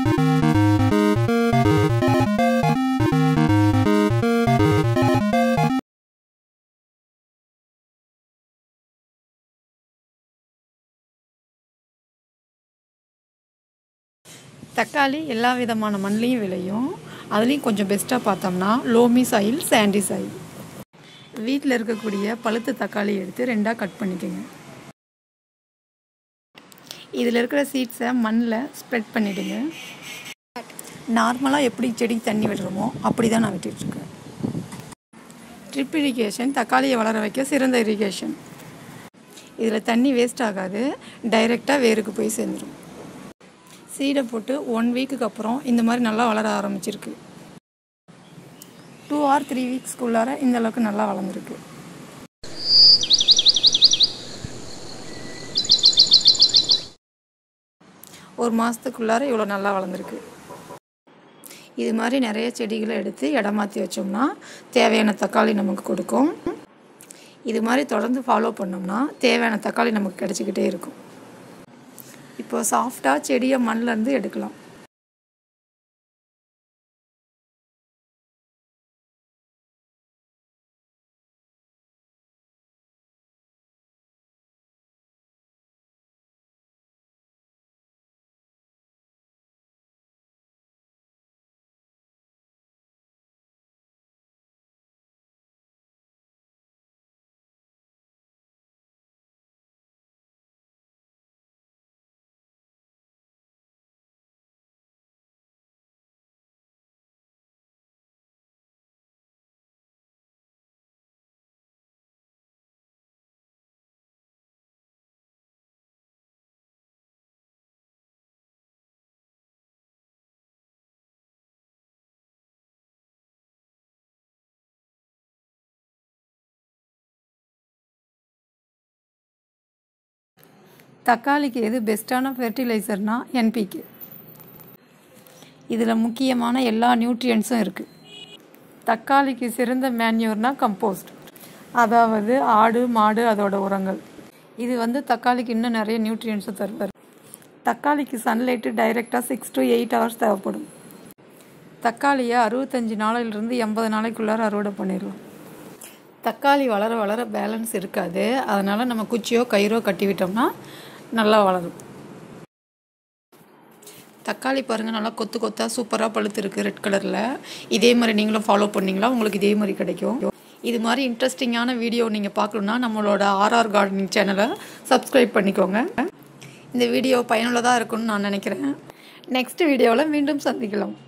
தக்காளி எல்லா விதமான மண்லேயும் விளையும் அதுலேயும் கொஞ்சம் பெஸ்ட்டாக பார்த்தோம்னா லோமி சாயில் சாண்டி சாயில் வீட்டில் இருக்கக்கூடிய பழுத்த தக்காளி எடுத்து ரெண்டாக கட் பண்ணிக்கோங்க இதில் இருக்கிற சீட்ஸை மண்ணில் ஸ்ப்ரெட் பண்ணிவிடுங்க நார்மலாக எப்படி செடிக்கு தண்ணி விடுறோமோ அப்படி தான் நான் விட்டுட்ருக்கேன் ட்ரிப் இரிகேஷன் தக்காளியை வளர வைக்க சிறந்த இரிகேஷன் இதில் தண்ணி வேஸ்ட் ஆகாது டைரெக்டாக வேருக்கு போய் சேர்ந்துடும் சீடை போட்டு ஒன் வீக்குக்கு அப்புறம் இந்த மாதிரி நல்லா வளர ஆரம்பிச்சிருக்கு டூ ஆர் த்ரீ வீக்ஸ்க்குள்ளார இந்த அளவுக்கு நல்லா வளர்ந்துருக்கு ஒரு மாதத்துக்குள்ளார இவ்வளோ நல்லா வளர்ந்துருக்கு இது மாதிரி நிறைய செடிகளை எடுத்து இடம் மாற்றி வச்சோம்னா தேவையான தக்காளி நமக்கு கொடுக்கும் இது மாதிரி தொடர்ந்து ஃபாலோ பண்ணோம்னா தேவையான தக்காளி நமக்கு கிடச்சிக்கிட்டே இருக்கும் இப்போ சாஃப்டாக செடியை மண்ணிலேருந்து எடுக்கலாம் தக்காளிக்கு எது பெஸ்ட்டான ஃபெர்டிலைசர்னா என்பிகே இதில் முக்கியமான எல்லா நியூட்ரியன்ஸும் இருக்குது தக்காளிக்கு சிறந்த மேன்யூர்னா கம்போஸ்ட் அதாவது ஆடு மாடு அதோட உரங்கள் இது வந்து தக்காளிக்கு இன்னும் நிறைய நியூட்ரியன்ஸை தருவார் தக்காளிக்கு சன்லைட்டு டைரெக்டாக சிக்ஸ் டு எயிட் ஹவர்ஸ் தேவைப்படும் தக்காளியை அறுபத்தஞ்சு நாளையிலிருந்து எண்பது நாளைக்குள்ளார அறுவடை பண்ணிடலாம் தக்காளி வளர வளர பேலன்ஸ் இருக்காது அதனால் நம்ம குச்சியோ கயிறோ கட்டி விட்டோம்னா நல்லா வளரும் தக்காளி பாருங்கள் நல்லா கொத்து கொத்தாக சூப்பராக பழுத்து இருக்குது ரெட் கலரில் இதே மாதிரி நீங்களும் ஃபாலோ பண்ணிங்களா உங்களுக்கு இதே மாதிரி கிடைக்கும் இது மாதிரி இன்ட்ரெஸ்டிங்கான வீடியோ நீங்கள் பார்க்கணுன்னா நம்மளோட ஆர்ஆர் கார்டனிங் சேனலை சப்ஸ்கிரைப் பண்ணிக்கோங்க இந்த வீடியோ பயனுள்ளதாக இருக்கும்னு நான் நினைக்கிறேன் நெக்ஸ்ட் வீடியோவில் மீண்டும் சந்திக்கலாம்